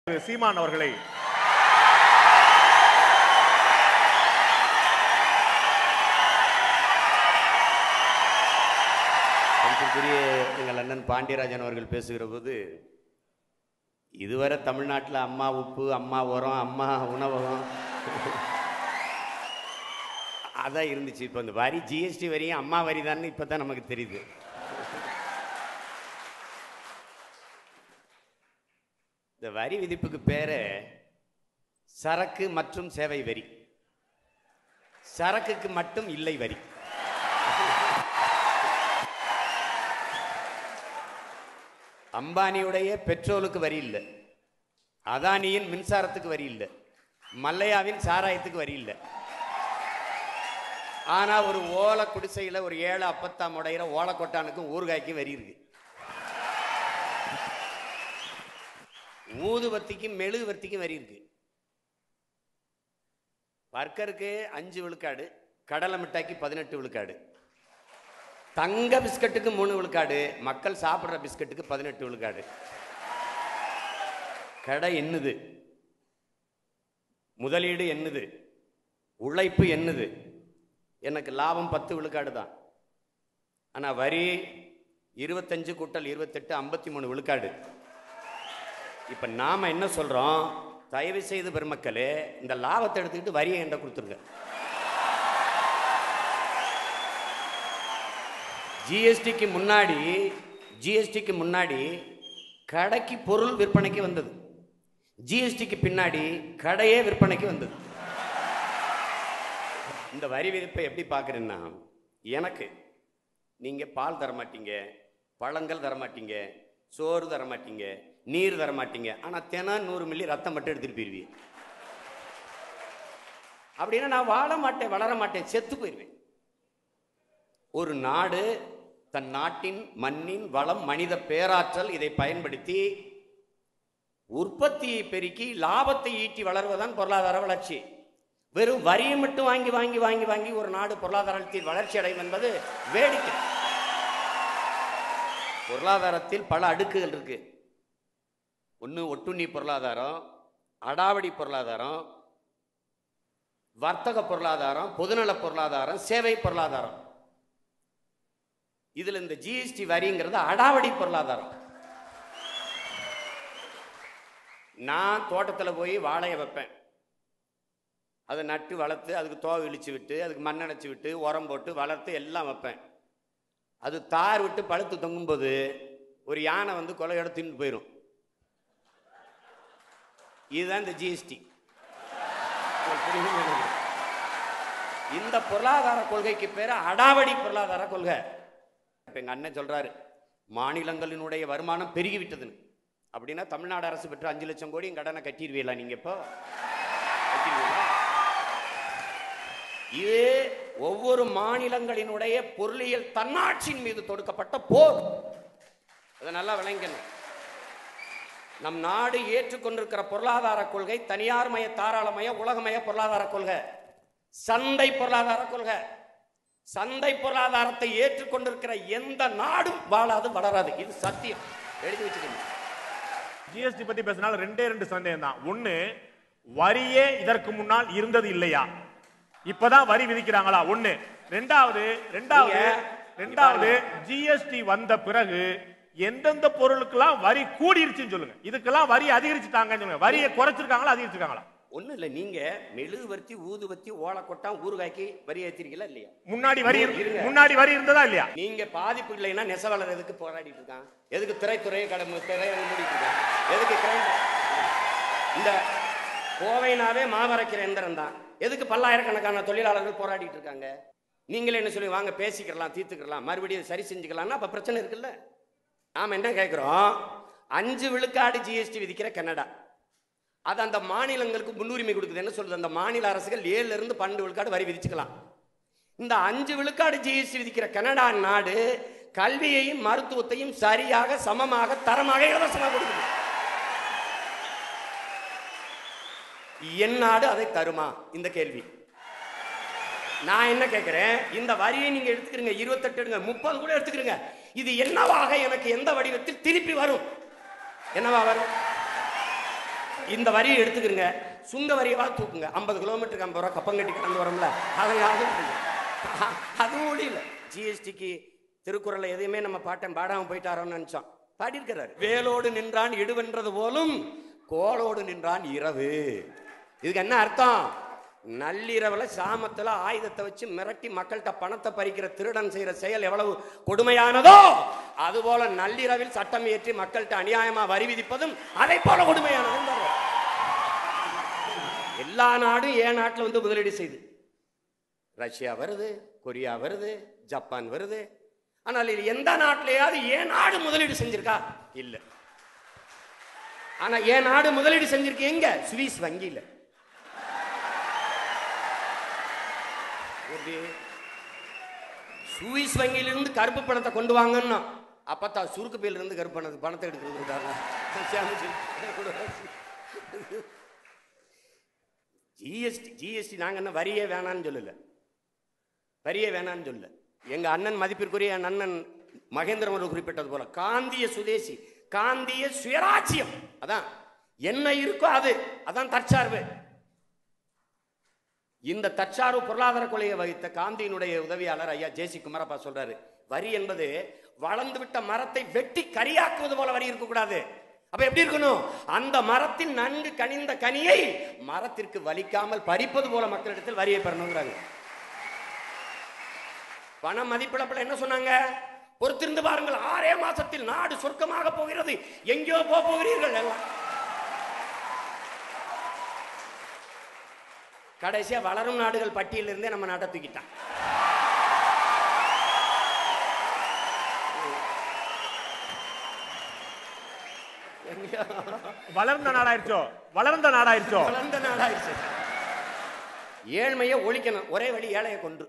திரு சீமான் அவர்களை அன்பிற்குரிய எங்கள் அண்ணன் பாண்டியராஜன் அவர்கள் பேசுகிற போது இதுவரை தமிழ்நாட்டில் அம்மா உப்பு அம்மா உரம் அம்மா உணவகம் அதான் இருந்துச்சு இப்போ இந்த வரி ஜிஎஸ்டி வரியும் அம்மா வரி தான் இப்போ தான் நமக்கு தெரியுது இந்த வரி விதிப்புக்கு பேரு சரக்கு மற்றும் சேவை வரி சரக்குக்கு மட்டும் இல்லை வரி அம்பானியுடைய பெட்ரோலுக்கு வரி இல்லை அதானியின் மின்சாரத்துக்கு வரி இல்லை மல்லையாவின் சாராயத்துக்கு வரி இல்லை ஆனா ஒரு ஓலை குடிசையில ஒரு ஏழை அப்பத்தாம் உடையிற ஓலை கொட்டானுக்கும் ஊறுகாய்க்கும் வரி இருக்கு ஊதுபத்திக்கும் மெழுகுவர்த்திக்கும் வரி இருக்கு வர்க்கருக்கு அஞ்சு விழுக்காடு கடலை மிட்டாய்க்கு பதினெட்டு விழுக்காடு தங்க பிஸ்கட்டுக்கு மூணு விழுக்காடு மக்கள் சாப்பிட்ற பிஸ்கட்டுக்கு பதினெட்டு விழுக்காடு கடை என்னது முதலீடு என்னது உழைப்பு என்னது எனக்கு லாபம் பத்து விழுக்காடு தான் ஆனால் வரி இருபத்தஞ்சு கூட்டல் இருபத்தெட்டு ஐம்பத்தி மூணு விழுக்காடு இப்போ நாம் என்ன சொல்கிறோம் தயவு செய்து பெருமக்களே இந்த லாபத்தை எடுத்துக்கிட்டு வரியை என்கிட்ட கொடுத்துருங்க ஜிஎஸ்டிக்கு முன்னாடி ஜிஎஸ்டிக்கு முன்னாடி கடைக்கு பொருள் விற்பனைக்கு வந்தது ஜிஎஸ்டிக்கு பின்னாடி கடையே விற்பனைக்கு வந்தது இந்த வரி விதிப்பை எப்படி பார்க்குறேன்னா எனக்கு நீங்கள் பால் தர மாட்டீங்க பழங்கள் தர மாட்டீங்க சோறு தர மாட்டீங்க நீர் தர மாட்டீங்க ஆனால் தினம் நூறு மில்லி ரத்தம் மட்டும் எடுத்துட்டு போயிருவீங்க அப்படின்னா நான் வாழ மாட்டேன் வளர மாட்டேன் செத்து போயிடுவேன் ஒரு நாடு தன் நாட்டின் மண்ணின் வளம் மனித பேராற்றல் இதை பயன்படுத்தி உற்பத்தியை பெருக்கி லாபத்தை ஈட்டி வளர்வதுதான் பொருளாதார வளர்ச்சி வெறும் வரியை மட்டும் வாங்கி வாங்கி வாங்கி வாங்கி ஒரு நாடு பொருளாதாரத்தில் வளர்ச்சி அடையும் என்பது வேடிக்கை பொருளாதாரத்தில் பல அடுக்குகள் இருக்கு ஒன்று ஒட்டுண்ணி பொருளாதாரம் அடாவடி பொருளாதாரம் வர்த்தக பொருளாதாரம் பொதுநல பொருளாதாரம் சேவை பொருளாதாரம் இதுல இந்த ஜிஎஸ்டி வரிங்கிறது அடாவடி பொருளாதாரம் நான் தோட்டத்தில் போய் வாழையை வைப்பேன் அதை நட்டு வளர்த்து அதுக்கு தோவை இழிச்சு விட்டு அதுக்கு மண் அணைச்சி விட்டு உரம் போட்டு வளர்த்து எல்லாம் வைப்பேன் அது தார் விட்டு பழுத்து தொங்கும்போது ஒரு யானை வந்து கொலையோட தின்னு போயிடும் இதுதான் இந்த ஜிஎஸ்டி இந்த பொருளாதார கொள்கைக்கு பேர் அடாவடி பொருளாதார கொள்கை இப்ப எங்க அண்ணன் சொல்றாரு மாநிலங்களினுடைய வருமானம் பெருகிவிட்டதுன்னு அப்படின்னா தமிழ்நாடு அரசு பெற்ற அஞ்சு லட்சம் கோடி கடனை கட்டிடுவீங்களா நீங்க இப்போ கட்டிடுவீங்களா? இது ஒவ்வொரு மாநிலங்களினுடைய பொருளியல் தன்னாட்சியின் மீது தொடுக்கப்பட்ட போர் அதை நல்லா விளங்கணும் நம் நாடு ஏற்றுக்கொண்டிருக்கிற பொருளாதார கொள்கை தனியார் மய தாராளமய உலகமய பொருளாதார கொள்கை சந்தை பொருளாதார கொள்கை சந்தை பொருளாதாரத்தை ஏற்றுக்கொண்டிருக்கிற எந்த நாடும் வாழாது வளராது இது சத்தியம் எழுதி வச்சுக்கணும் ஜிஎஸ்டி பத்தி பேசினால ரெண்டே ரெண்டு சந்தேகம் தான் ஒண்ணு வரியே இதற்கு முன்னால் இருந்தது இல்லையா இப்பதான் வரி விதிக்கிறாங்களா ஒண்ணு ரெண்டாவது ரெண்டாவது நீங்க- ரெண்டாவது ஜிஎஸ்டி வந்த பிறகு எந்தெந்த பொருளுக்கெல்லாம் வரி கூடிருச்சுன்னு சொல்லுங்க இதுக்கெல்லாம் வரி அதிகரிச்சுட்டாங்கன்னு சொல்லுங்க வரியை குறைச்சிருக்காங்களா அதிகரிச்சிருக்காங்களா ஒண்ணும் இல்லை நீங்க மெழுகுவர்த்தி ஊதுவத்தி ஓலக்கொட்டான் ஊறுகாய்க்கு வரி ஏத்திருக்கீங்களா இல்லையா முன்னாடி வரி இரு- இருங்க. முன்னாடி வரி இருந்ததா இல்லையா நீங்க பாதிப்பு இல்லைன்னா நெசவாளர் எதுக்கு போராடிட்டு இருக்கான் எதுக்கு திரைத்துறையை கடமை திரையை மூடிட்டு இருக்கான் எதுக்கு கிரைம் இந்த கோவைனாவே மாவரைக்கிற எந்திரம் தான் எதுக்கு பல்லாயிரக்கணக்கான தொழிலாளர்கள் போராடிட்டு இருக்காங்க நீங்களே என்ன சொல்லி வாங்க பேசிக்கிறலாம் தீர்த்துக்கலாம் மறுபடியும் சரி செஞ்சுக்கலாம்னா அப்ப பிரச்சனை இருக்குல்ல நாம என்ன கேட்கிறோம் அஞ்சு விழுக்காடு ஜிஎஸ்டி விதிக்கிற கனடா அது அந்த மாநிலங்களுக்கு முன்னுரிமை கொடுக்குது என்ன சொல்லுது அந்த மாநில அரசுகள் ஏழுல இருந்து பன்னெண்டு விழுக்காடு வரி விதிச்சுக்கலாம் இந்த அஞ்சு விழுக்காடு ஜிஎஸ்டி விதிக்கிற கனடா நாடு கல்வியையும் மருத்துவத்தையும் சரியாக சமமாக தரமாக இலவசமாக கொடுக்குது என் நாடு அதை தருமா இந்த கேள்வி நான் என்ன கேட்கிறேன் இந்த வரியை நீங்க எடுத்துக்கிறீங்க இருபத்தெட்டு எடுங்க முப்பது கூட எடுத்துக்கிறீங்க இது என்னவாக எனக்கு எந்த வடிவத்தில் திருப்பி வரும் என்னவா வரும் இந்த வரியை எடுத்துக்கிறங்க சுங்க வரியவா தூக்குங்க ஐம்பது கிலோமீட்டருக்கு ஐம்பது ரூபா கப்பங்கட்டி கடந்து வரோம்ல அதையாவது விடுங்க. அ- அதுவும் முடியல ஜிஎஸ்டிக்கு திருக்குறளை எதையுமே நம்ம பாட்டன் பாடாம போயிட்டாரோன்னு நினைச்சோம் பாடியிருக்கிறாரு வேலோடு நின்றான் இடுவென்றது போலும் கோலோடு நின்றான் இரவு இதுக்கு என்ன அர்த்தம் நள்ளிரவுல சாமத்துல ஆயுதத்தை வச்சு மிரட்டி மக்கள்கிட்ட பணத்தை பறிக்கிற திருடன் செய்யற செயல் எவ்வளவு கொடுமையானதோ அதுபோல நள்ளிரவில் சட்டம் இயற்றி மக்கள்கிட்ட அநியாயமா வரி விதிப்பதும் அதை போல கொடுமையானது எல்லா நாடும் ஏன் நாட்டுல வந்து முதலீடு செய்யுது ரஷ்யா வருது கொரியா வருது ஜப்பான் வருது ஆனால் இது எந்த நாட்டிலேயாவது ஏன் நாடு முதலீடு செஞ்சிருக்கா இல்ல ஆனா ஏன் நாடு முதலீடு செஞ்சிருக்கு எங்க சுவிஸ் வங்கியில எப்படி சுவிஸ் வங்கியிலிருந்து கருப்பு பணத்தை கொண்டு வாங்கன்னா அப்பத்தான் சுருக்கு பையில இருந்து கருப்பு பணத்தை பணத்தை எடுக்கிறது ஜிஎஸ்டி ஜிஎஸ்டி நாங்க என்ன வரியே வேணாம்னு சொல்லல வரியே வேணாம்னு சொல்லல எங்க அண்ணன் மதிப்பிற்குரிய என் அண்ணன் மகேந்திரன் அவர்கள் குறிப்பிட்டது போல காந்திய சுதேசி காந்திய சுயராட்சியம் அதான் என்ன இருக்கோ அது அதான் தற்சார்பு இந்த தற்சார்பு பொருளாதார கொலையை வகித்த காந்தியினுடைய உதவியாளர் ஐயா ஜேசி குமாரப்பா சொல்றாரு வரி என்பது வளர்ந்து விட்ட மரத்தை வெட்டி கரியாக்குவது போல வரி இருக்கக்கூடாது அப்ப எப்படி இருக்கணும் அந்த மரத்தின் நன்கு கனிந்த கனியை மரத்திற்கு வலிக்காமல் பறிப்பது போல மக்களிடத்தில் வரியை பெறணுங்கிறாங்க பண மதிப்பிழப்பில் என்ன சொன்னாங்க பொறுத்திருந்து பாருங்கள் ஆறே மாசத்தில் நாடு சொர்க்கமாக போகிறது எங்கேயோ போக போகிறீர்கள் எல்லாம் கடைசியா வளரும் நாடுகள் பட்டியலிருந்தே நம்ம நாட்டை தூக்கிட்டான் எங்கேயோ வளர்ந்த நாடாயிருச்சோ வளர்ந்த நாடாயிருச்சோ வளர்ந்த நாடாயிருச்சு ஏழ்மையை ஒழிக்கணும் ஒரே வழி ஏழையை கொன்று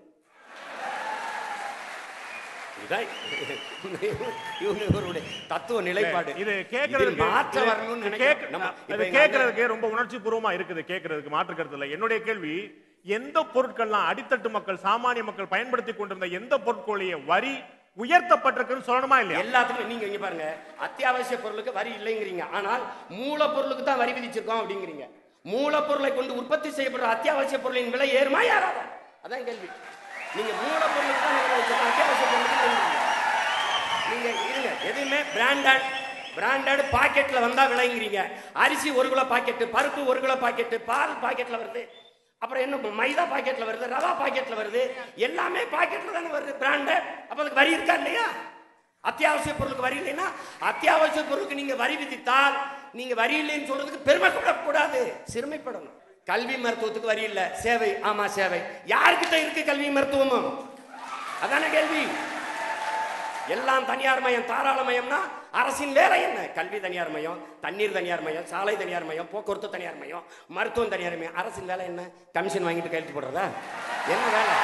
இதான் இவங்க இவருடைய தத்துவ நிலைப்பாடு இது இதில் கேட்கறதுக்கு மாற்றம் இது- வரணும்னு இது நினைக்கிறேன் கேட்க- நம்ம இது இப்ப எங்க கேட்கறதுக்கு ரொம்ப உணர்ச்சி பூர்வமா இருக்குது கேட்கறதுக்கு மாற்று கருத்து இல்லை என்னுடைய கேள்வி எந்த பொருட்கள்லாம் அடித்தட்டு மக்கள் சாமானிய மக்கள் பயன்படுத்தி கொண்டிருந்த எந்த பொருட்களுடைய வரி உயர்த்தப்பட்டிருக்குன்னு சொல்லணுமா இல்லையா எல்லாத்துக்கும் நீங்க இங்க பாருங்க அத்தியாவசிய பொருளுக்கு வரி இல்லைங்கிறீங்க ஆனால் மூலப்பொருளுக்கு தான் வரி விதிச்சிருக்கோம் அப்படிங்கிறீங்க மூலப்பொருளை கொண்டு உற்பத்தி செய்யப்படுற அத்தியாவசிய பொருளின் விலை ஏறுமா ஏறாதா அதான் கேள்வி நீங்க மூலப்பொருளுக்கு தான் விலை வச்சிருக்கோம் அத்தியாவசிய பொருளுக்கு இல்லைங்கிறீங்க. நீங்க இருங்க எதுவுமே பிராண்டட் பிராண்டட் பாக்கெட்ல வந்தா விலைங்கிறீங்க அரிசி ஒரு கிலோ பாக்கெட்டு பருப்பு ஒரு கிலோ பாக்கெட்டு பால் பாக்கெட்ல வருது அப்புறம் என்ன மைதா பாக்கெட்ல வருது ரவா பாக்கெட்ல வருது எல்லாமே பாக்கெட்ல தானே வருது பிராண்டட் அப்ப அதுக்கு வரி இருக்கா இல்லையா அத்தியாவசிய பொருளுக்கு வரி இல்லைன்னா அத்தியாவசிய பொருளுக்கு நீங்க வரி விதித்தால் நீங்க வரி இல்லைன்னு சொல்றதுக்கு பெருமைப்படக்கூடாது சிறுமைப்படணும் கல்வி மருத்துவத்துக்கு வரி இல்ல சேவை ஆமா சேவை யாருக்கிட்ட இருக்கு கல்வி மருத்துவமும் அதான கேள்வி எல்லாம் தனியார் மயம் தாராள மயம்னா அரசின் வேலை என்ன கல்வி தனியார் மயம் தண்ணீர் தனியார் மயம் சாலை தனியார் மயம் போக்குவரத்து தனியார் மயம் மருத்துவம் தனியார் மயம் அரசின் வேலை என்ன கமிஷன் வாங்கிட்டு கையெழுத்து போடுறதா என்ன வேலை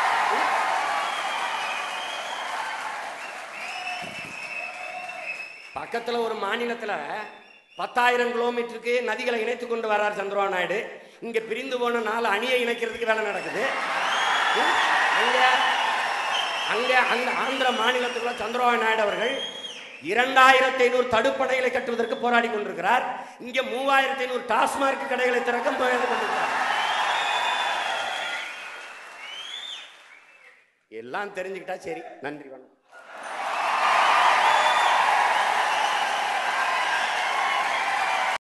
பக்கத்துல ஒரு மாநிலத்துல பத்தாயிரம் கிலோமீட்டருக்கு நதிகளை இணைத்து கொண்டு வர்றார் சந்திரபாபு நாயுடு இங்க பிரிந்து போன நாலு அணியை இணைக்கிறதுக்கு வேலை நடக்குது ம்? அங்க அங்க அந்த ஆந்திர மாநிலத்துக்குள்ள சந்திரபாபு நாயுடு அவர்கள் இரண்டாயிரத்தி ஐநூறு தடுப்பணைகளை கட்டுவதற்கு போராடி கொண்டிருக்கிறார் இங்க மூவாயிரத்தி ஐநூறு டாஸ்மார்க் கடைகளை திறக்க முயன்று கொண்டிருக்கிறார் எல்லாம் தெரிஞ்சுக்கிட்டா சரி நன்றி வணக்கம்